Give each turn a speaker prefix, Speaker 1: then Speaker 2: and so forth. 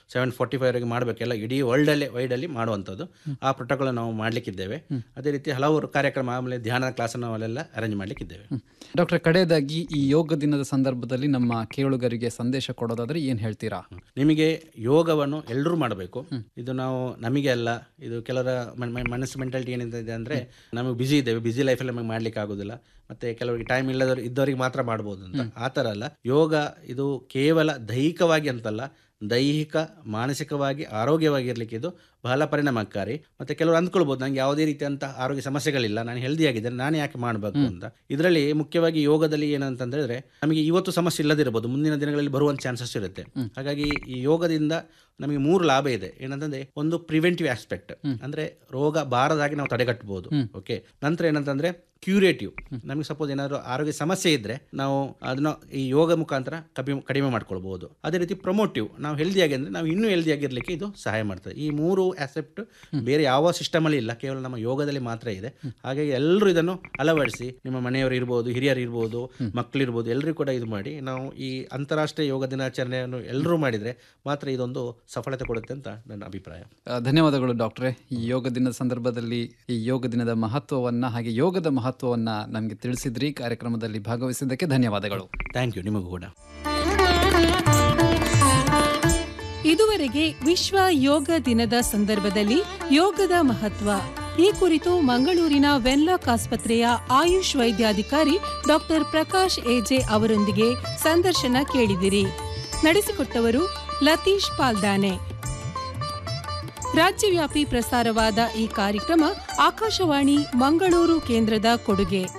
Speaker 1: seven forty ಫೈವ್ವರೆಗೆ ಮಾಡಬೇಕೆಲ್ಲ ಇಡೀ ವರ್ಲ್ಡಲ್ಲೇ ವೈಡಲ್ಲಿ ಮಾಡುವಂಥದ್ದು ಆ ಪ್ರೋಟೋಕಾಲ್ ನಾವು ಮಾಡಲಿಕ್ಕಿದ್ದೇವೆ ಅದೇ ರೀತಿ ಹಲವು ಕಾರ್ಯಕ್ರಮ ಆಮೇಲೆ ಧ್ಯಾನ ಕ್ಲಾಸನ್ನು ಅಲ್ಲೆಲ್ಲ ಅರೇಂಜ್ ಮಾಡಲಿಕ್ಕಿದ್ದೇವೆ
Speaker 2: ಡಾಕ್ಟರ್ ಕಡೆಯದಾಗಿ ಈ ಯೋಗ ದಿನದ ಸಂದರ್ಭದಲ್ಲಿ ನಮ್ಮ ಕೇಳುಗರಿಗೆ ಸಂದೇಶ ಕೊಡೋದಾದ್ರೆ ಏನ್ ಹೇಳ್ತೀರಾ
Speaker 1: ನಿಮಗೆ ಯೋಗವನ್ನು ಎಲ್ಲರೂ ಮಾಡಬೇಕು ಇದು ನಾವು ನಮಗೆ ಅಲ್ಲ ಇದು ಕೆಲವರ ಮನ್- ಮನ್- ಮನಸ್ಸು ಮೆಂಟಾಲಿಟಿ ಏನಿದೆ ಅಂದರೆ ನಮಗೆ ಬಿಸಿ ಇದ್ದೇವೆ ಬಿಸಿ ಲೈಫಲ್ಲಿ ನಮಗೆ ಮಾಡ್ಲಿಕ್ಕೆ ಆಗೋದಿಲ್ಲ ಮತ್ತೆ ಕೆಲವರಿಗೆ ಟೈಮ್ ಇಲ್ಲದವ್ರು ಇದ್ದವರಿಗೆ ಮಾತ್ರ ಮಾಡ್ಬೋದು ಅಂತ ಆ ಥರ ಅಲ್ಲ ಯೋಗ ಇದು ಕೇವಲ ದೈಹಿಕವಾಗಿ ಅಂತಲ್ಲ ದೈಹಿಕ ಮಾನಸಿಕವಾಗಿ ಆರೋಗ್ಯವಾಗಿರ್ಲಿಕ್ಕೆ ಇದು ಬಹಳ ಪರಿಣಾಮಕಾರಿ ಮತ್ತೆ ಕೆಲವರು ಅಂದ್ಕೊಳ್ಬೋದು ನಂಗೆ ಯಾವುದೇ ರೀತಿಯಂತ ಆರೋಗ್ಯ ಸಮಸ್ಯೆಗಳಿಲ್ಲ ನಾನು ಹೆಲ್ದಿ ಆಗಿದ್ದೇನೆ ನಾನು ಯಾಕೆ ಮಾಡಬೇಕು ಅಂತ ಇದರಲ್ಲಿ ಮುಖ್ಯವಾಗಿ ಯೋಗದಲ್ಲಿ ಏನಂತ ಹೇಳಿದ್ರೆ ನಮಗೆ ಇವತ್ತು ಸಮಸ್ಯೆ ಇಲ್ಲದಿರಬಹುದು ಮುಂದಿನ ದಿನಗಳಲ್ಲಿ ಬರುವಂತ ಚಾನ್ಸಸ್ ಇರುತ್ತೆ ಹಾಗಾಗಿ ಈ ಯೋಗದಿಂದ ನಮಗೆ ಮೂರು ಲಾಭ ಇದೆ ಏನಂತಂದ್ರೆ ಒಂದು ಪ್ರಿವೆಂಟಿವ್ ಆಸ್ಪೆಕ್ಟ್ ಅಂದ್ರೆ ರೋಗ ಬಾರದಾಗಿ ನಾವು ತಡೆಗಟ್ಟಬಹುದು ಓಕೆ ನಂತರ ಏನಂತಂದ್ರೆ ಕ್ಯೂರೇಟಿವ್ ನಮಗೆ ಸಪೋಸ್ ಏನಾದ್ರು ಆರೋಗ್ಯ ಸಮಸ್ಯೆ ಇದ್ರೆ ನಾವು ಅದನ್ನ ಈ ಯೋಗ ಮುಖಾಂತರ ಕಡಿಮೆ ಕಡಿಮೆ ಮಾಡ್ಕೊಳ್ಬಹುದು ಅದೇ ರೀತಿ ಪ್ರಮೋಟಿವ್ ನಾವು ಹೆಲ್ದಿ ಆಗಿ ಅಂದ್ರೆ ನಾವು ಇನ್ನೂ ಹೆಲ್ದಿ ಆಗಿರ್ಲಿಕ್ಕೆ ಇದು ಸಹಾಯ ಮಾಡ್ತದೆ ಈ ಮೂರು ಆಸೆಪ್ಟ್ ಬೇರೆ ಯಾವ ಸಿಸ್ಟಮ್ ಅಲ್ಲಿ ಇಲ್ಲ ಕೇವಲ ನಮ್ಮ ಯೋಗದಲ್ಲಿ ಮಾತ್ರ ಇದೆ ಹಾಗಾಗಿ ಎಲ್ಲರೂ ಇದನ್ನು ಅಳವಡಿಸಿ ನಿಮ್ಮ ಮನೆಯವರು ಇರ್ಬೋದು ಹಿರಿಯರು ಇರ್ಬೋದು ಮಕ್ಕಳಿರ್ಬೋದು ಎಲ್ಲರೂ ಕೂಡ ಇದು ಮಾಡಿ ನಾವು ಈ ಅಂತಾರಾಷ್ಟ್ರೀಯ ಯೋಗ ದಿನಾಚರಣೆಯನ್ನು ಎಲ್ಲರೂ ಮಾಡಿದ್ರೆ ಮಾತ್ರ ಇದೊಂದು ಸಫಲತೆ ಕೊಡುತ್ತೆ ಅಂತ ನನ್ನ ಅಭಿಪ್ರಾಯ
Speaker 2: ಆ, ಧನ್ಯವಾದಗಳು ಡಾಕ್ಟ್ರೆ ಈ ಯೋಗ ದಿನದ ಸಂದರ್ಭದಲ್ಲಿ ಈ ಯೋಗ ದಿನದ ಮಹತ್ವವನ್ನ ಹಾಗೆ ಯೋಗದ ಮಹತ್ವವನ್ನ ನಮಗೆ ತಿಳಿಸಿದ್ರಿ ಕಾರ್ಯಕ್ರಮದಲ್ಲಿ ಭಾಗವಹಿಸಿದ್ದಕ್ಕೆ ಧನ್ಯವಾದಗಳು
Speaker 1: ಥ್ಯಾಂಕ್ ಯು ನಿಮಗೂ ಕೂಡ
Speaker 3: ಇದುವರೆಗೆ ವಿಶ್ವ ಯೋಗ ದಿನದ ಸಂದರ್ಭದಲ್ಲಿ ಯೋಗದ ಮಹತ್ವ ಈ ಕುರಿತು ಮಂಗಳೂರಿನ ವೆನ್ಲಾಕ್ ಆಸ್ಪತ್ರೆಯ ಆಯುಷ್ ವೈದ್ಯಾಧಿಕಾರಿ ಡಾಕ್ಟರ್ ಪ್ರಕಾಶ್ ಎಜೆ ಅವರೊಂದಿಗೆ ಸಂದರ್ಶನ ಕೇಳಿದಿರಿ ನಡೆಸಿಕೊಟ್ಟವರು ಲತೀಶ್ ಪಾಲ್ದಾನೆ ರಾಜ್ಯವ್ಯಾಪಿ ಪ್ರಸಾರವಾದ ಈ ಕಾರ್ಯಕ್ರಮ ಆಕಾಶವಾಣಿ ಮಂಗಳೂರು ಕೇಂದ್ರದ ಕೊಡುಗೆ